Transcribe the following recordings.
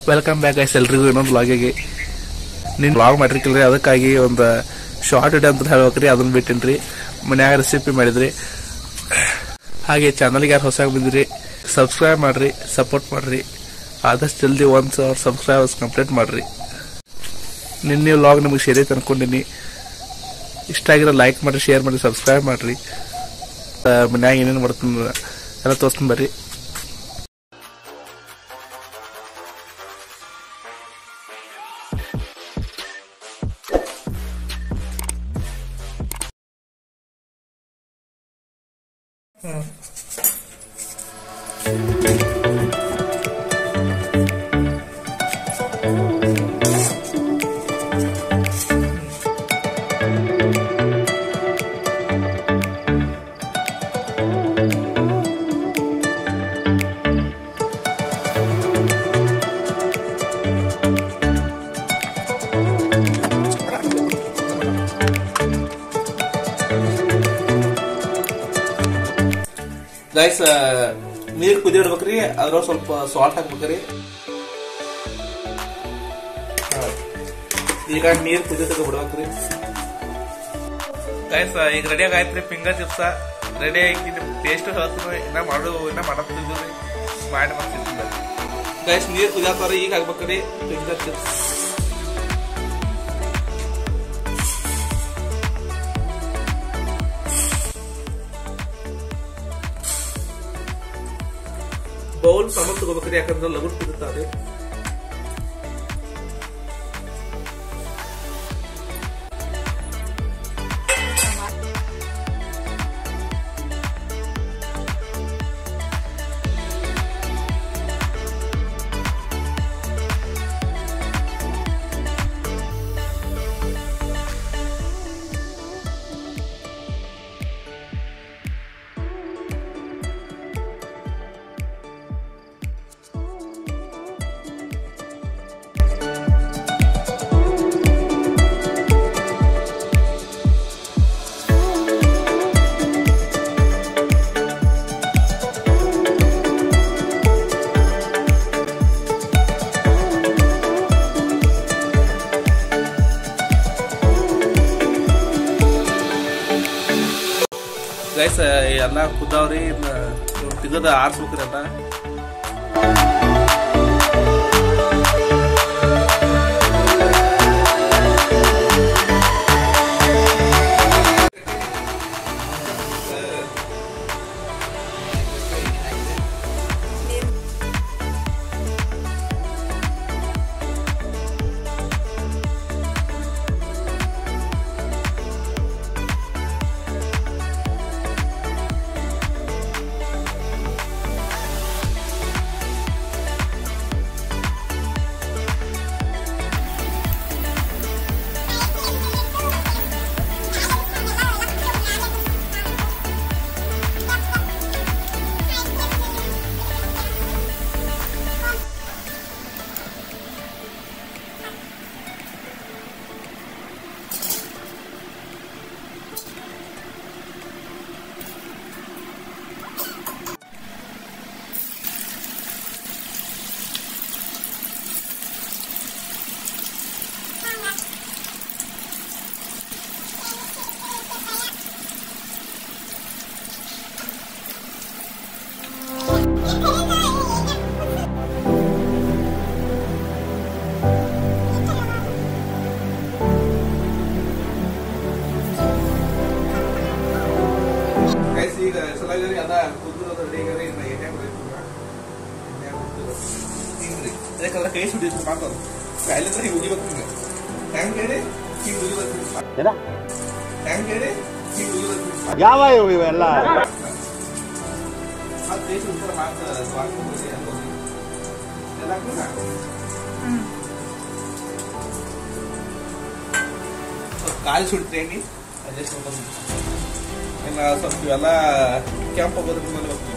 Welcome back guys ಎಲ್ರಿಗೂ ಇನ್ನೊಂದು ವ್ಲಾಗಿಗೆ ನೀನು ವ್ಲಾಗ್ ಮಾಡಿರ್ಕಿಲ್ರಿ ಅದಕ್ಕಾಗಿ ಒಂದು ಶಾರ್ಟ್ ವಿಡಿಯೋ ಅಂತ ಹೇಳ್ಬೇಕ್ರಿ ಅದನ್ನ ಬಿಟ್ಟಿನ್ರಿ ಮನ್ಯಾಗ ರೆಸಿಪಿ ಮಾಡಿದ್ರಿ ಹಾಗೆ ಚಾನಲ್ಗೆ ಯಾರು ಹೊಸ ಬಂದಿರಿ ಸಬ್ಸ್ಕ್ರೈಬ್ ಮಾಡ್ರಿ ಸಪೋರ್ಟ್ ಮಾಡ್ರಿ ಆದಷ್ಟು ಜಲ್ದಿ ಒಂದು ಸಾವಿರ ಸಬ್ಸ್ಕ್ರೈಬರ್ಸ್ ಕಂಪ್ಲೀಟ್ ಮಾಡ್ರಿ ನಿನ್ನೆ ವ್ಲಾಗ್ ನಿಮಗೆ ಸೇರಿ ಅನ್ಕೊಂಡಿನಿ ಇಷ್ಟ ಆಗಿರೋ ಲೈಕ್ ಮಾಡಿ ಶೇರ್ ಮಾಡಿ ಸಬ್ಸ್ಕ್ರೈಬ್ ಮಾಡ್ರಿ ಆ, ಮನ್ಯಾಗ ಏನೇನು ಮಾಡ್ತೀನಿ ಎಲ್ಲ ತೋರಿಸ್ತೀನಿ ಬರ್ರಿ ಗೈಸ್ ನೀರ್ ಕುದಿಡ್ಬೇಕ್ರಿ ಅದ್ರ ಸ್ವಲ್ಪ ಸಾಲ್ಟ್ ಹಾಕ್ಬೇಕ್ರಿ ಹಾ. ಈಗ ನೀರ್ ಕುದಿ ಬಿಡ್ಬೇಕ್ರಿ ಗೈಸ್ ಈಗ ರೆಡಿ ಆಗಾಯ್ತ್ರಿ ಫಿಂಗರ್ ಚಿಪ್ಸ್ ರೆಡಿ ಆಗಿ ನಿಮ್ ಟೇಸ್ಟ್ ಹೇಳ್ತೀನಿ ಇನ್ನ ಮಾಡು ಇನ್ನ ಮಾಡತ್ತಿದ್ವಿ ಮಾಡಿ ಮಾಡ್ತಿದ್ವಿ ಗೈಸ್ ನೀರ್ ಕುದಿಯಾತಾರ ಈಗ ಹಾಕ್ಬೇಕ್ರಿ ಫಿಂಗರ್ ಚಿಪ್ಸ್ ಬೌಲ್ ಸಾಮಾನು ತಗೋಬೇಕ್ರಿ ಯಾಕಂದ್ರೆ ಲಘು ಕುದುತ್ತಾರೆ ಗೈಸ್ ಎಲ್ಲ ಕುದ್ದಾವ್ರಿ ತೆಗದ ಆರ್ಸ್ಬೇಕ್ರಿ ಅಂತ ಗೈಸ್ ಈಗ ಸಲಾಗರಿ ಅದ ಕುದ್ದು ರೆಡಿ ಆಗರಿ ಇನ್ನ ಎಣ್ಣೆ ಹೊಡಿತೀವಿ ಎಣ್ಣೆ ಹೊಡಿತೀವಿ ಹಿಂಗ್ರಿ ಯಾಕಂದ್ರೆ ಕೈ ಸುಡಿದ್ರು ಮಾತಾಡು ಕಾಯಿಲೆ ಹಿಂಗೆ ಉಗಿಬೇಕು ಹಿಂಗೆ ಹೆಂಗ್ ಹೇಳಿ ಹಿಂಗೆ ಉಗಿಬೇಕು ಏನ? ಹೆಂಗ್ ಹೇಳಿ ಹಿಂಗೆ ಉಗಿಬೇಕು ಯಾವ ಇವು ಇವೆಲ್ಲ ಅದು ದೇಶ ಉತ್ತರ ಮಾತ್ರ ಸ್ವಾಗತ ಮಾಡಿ ಅನ್ಬೋದು ಎಲ್ಲ ಕೂಡ ಸ್ವಲ್ಪ ಕಾಲು ಸುಡ್ತೀನಿ ಎಣ್ಣೆ ಅದೇ ಸ್ವಲ್ಪ ಇನ್ನು ಸ್ವಲ್ಪ ಇವೆಲ್ಲ ಕೆಂಪು ಆಗೋದ್ರ ಮೇಲೆ ಹೋಗ್ತೀವಿ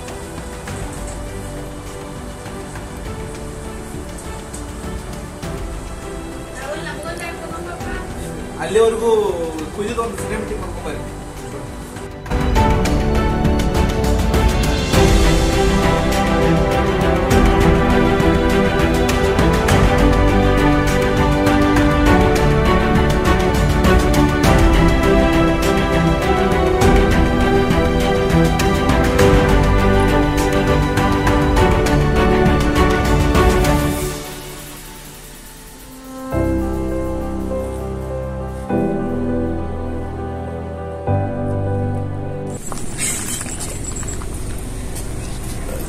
ಅಲ್ಲಿವರೆಗೂ ಕುದಿದ ಒಂದು ಸಿನಿಮೆಟಿಕ್ ಮಾಡ್ಕೊಂಬರಿ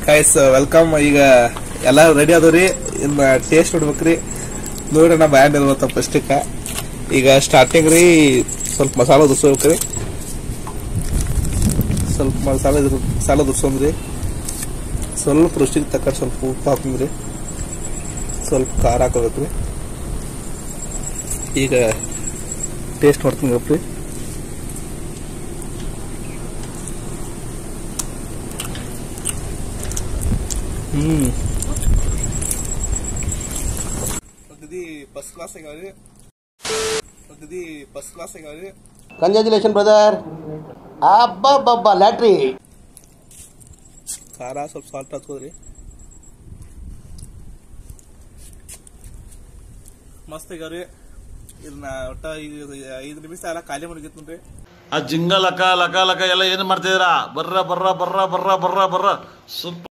ಗೈಸ್ ವೆಲ್ಕಮ್ ಈಗ ಎಲ್ಲ ರೆಡಿ ಅದಾವ್ರಿ ಇನ್ನ ಟೇಸ್ಟ್ ನೋಡ್ಬೇಕ್ರಿ ನೋಡೋಣ ಬ್ಯಾಂಡ್ ಇರ್ಬತ್ತ ಫಸ್ಟಿಕ ಈಗ ಸ್ಟಾರ್ಟಿಂಗ್ ರೀ ಸ್ವಲ್ಪ ಮಸಾಲ ದುರ್ಸ್ಬೇಕ್ರಿ ಸ್ವಲ್ಪ ಮಸಾಲ ಇದ್ರ- ಮಸಾಲ ದುರ್ಸೊಂದ್ರಿ ಸ್ವಲ್ಪ ರುಚಿಗೆ ತಕ್ಕ ಸ್ವಲ್ಪ ಉಪ್ಪು ಹಾಕೊಂಡ್ರಿ ಸ್ವಲ್ಪ ಖಾರ ಹಾಕೋಬೇಕ್ರಿ ಈಗ ಟೇಸ್ಟ್ ಮಾಡ್ತೀನಿ ಗಪ್ರಿ ಹ್ಮ್ ಅಗದಿ ಫಸ್ಟ್ ಕ್ಲಾಸ್ ಆಗ್ಯಾವ್ರಿ ಅಗದಿ ಫಸ್ಟ್ ಕ್ಲಾಸ್ ಆಗ್ಯಾವ್ರಿ ಕಂಗ್ರ್ಯಾಚುಲೇಷನ್ ಬ್ರದರ್ ಅಬ್ಬಬ್ಬಬ್ಬ ಲ್ಯಾಟ್ರಿ ಖಾರ ಸ್ವಲ್ಪ ಸಾಲ್ಟ್ ಹಾಕೋದ್ರಿ ಮಸ್ತ್ ಆಗ್ಯಾವ್ರಿ ಇದನ್ನ ಒಟ್ಟ ಈಗ ಐದು ನಿಮಿಷ ಎಲ್ಲ ಖಾಲಿ ಮಾಡಿಗಿತ್ತು ನೋಡ್ರಿ ಆ ಜಿಂಗ ಲಕ ಲಕ ಲಕ ಎಲ್ಲ ಏನ್ ಮಾಡ್ತಿದ್ದೀರಾ ಬರ್ರ ಬರ್ರ ಬರ್ರ ಬರ್ರ ಬರ್ರ ಬರ್ರ ಸುಪ್